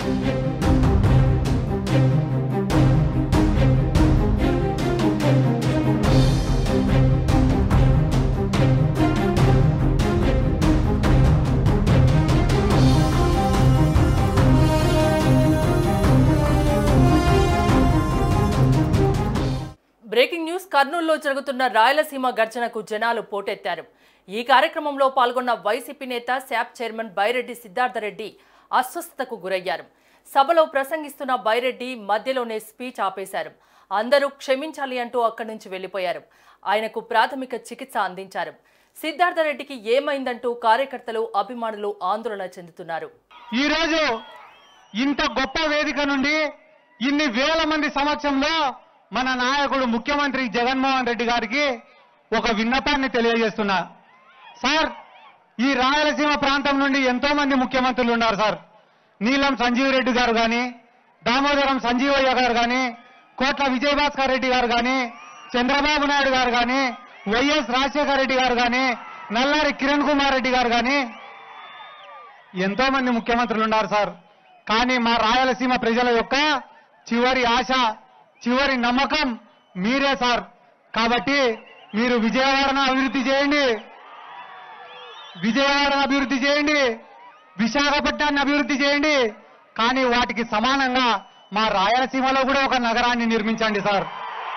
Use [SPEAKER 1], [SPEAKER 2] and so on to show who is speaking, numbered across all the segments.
[SPEAKER 1] breaking news కర్నూలులో జరుగుతున్న రాయలసీమ గర్జనకు జనాలు పోటెత్తారు ఈ కార్యక్రమంలో పాల్గొన్న వైసీపీ నేత శాప్ చైర్మన్ బైరెడ్డి సిద్ధార్థరెడ్డి అస్వస్థతకు గురయ్యారు సభలో ప్రసంగిస్తున్న బైరెడ్డి మధ్యలోనే స్పీచ్ ఆపేశారు అందరూ క్షమించాలి అంటూ అక్కడి నుంచి వెళ్లిపోయారు ఆయనకు ప్రాథమిక చికిత్స అందించారు సిద్ధార్థరెడ్డికి ఏమైందంటూ కార్యకర్తలు అభిమానులు ఆందోళన చెందుతున్నారు
[SPEAKER 2] ఈరోజు ఇంత గొప్ప వేదిక నుండి ఇన్ని వేల మంది సమక్షంలో మన నాయకుడు ముఖ్యమంత్రి జగన్మోహన్ రెడ్డి గారికి ఒక విన్నపాన్ని తెలియజేస్తున్నా సార్ ఈ రాయలసీమ ప్రాంతం నుండి ఎంతో మంది ముఖ్యమంత్రులు ఉన్నారు సార్ నీలం సంజీవ్ రెడ్డి గారు కానీ దామోదరం సంజీవయ్య గారు కానీ కోట్ల విజయభాస్కర్ రెడ్డి గారు కానీ చంద్రబాబు నాయుడు గారు కానీ వైఎస్ రాజశేఖర రెడ్డి గారు కానీ నల్లారి కిరణ్ కుమార్ రెడ్డి గారు కానీ ఎంతో మంది ముఖ్యమంత్రులు ఉన్నారు సార్ కానీ మా రాయలసీమ ప్రజల యొక్క చివరి ఆశ చివరి నమ్మకం మీరే సార్ కాబట్టి మీరు విజయవాడను అభివృద్ధి చేయండి విజయవాడను అభివృద్ధి చేయండి విశాఖపట్నాన్ని అభివృద్ధి చేయండి కానీ వాటికి సమానంగా మా రాయలసీమలో కూడా ఒక నగరాన్ని నిర్మించండి సార్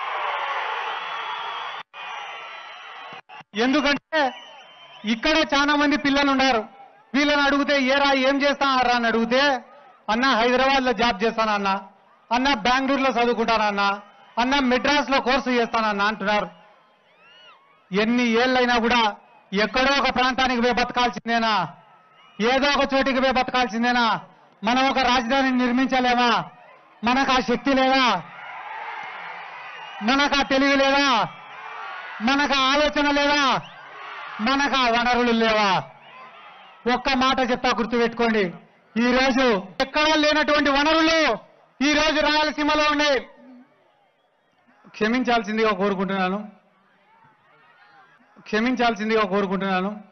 [SPEAKER 2] ఎందుకంటే ఇక్కడ చాలా మంది పిల్లలు ఉన్నారు వీళ్ళని అడిగితే ఏరా ఏం చేస్తానారా అని అడిగితే అన్న హైదరాబాద్ లో జాబ్ చేస్తానన్నా అన్న బెంగళూరులో చదువుకుంటానన్నా అన్న మెడ్రాస్ లో కోర్సు చేస్తానన్నా అంటున్నారు ఎన్ని ఏళ్ళైనా కూడా ఎక్కడో ఒక ప్రాంతానికి పోయి బతకాల్సిందేనా ఏదో ఒక చోటికి పోయి బతకాల్సిందేనా మనం ఒక రాజధానిని నిర్మించలేమా మనకు ఆ శక్తి లేదా మనకు ఆ తెలివి లేదా మనకు ఆ ఆలోచన లేదా మనకు ఆ వనరులు లేవా ఒక్క మాట చెప్తా గుర్తుపెట్టుకోండి ఈ రోజు ఎక్కడా లేనటువంటి వనరులు ఈ రోజు రాయలసీమలో ఉన్నాయి క్షమించాల్సిందిగా కోరుకుంటున్నాను క్షమించాల్సిందిగా కోరుకుంటున్నాను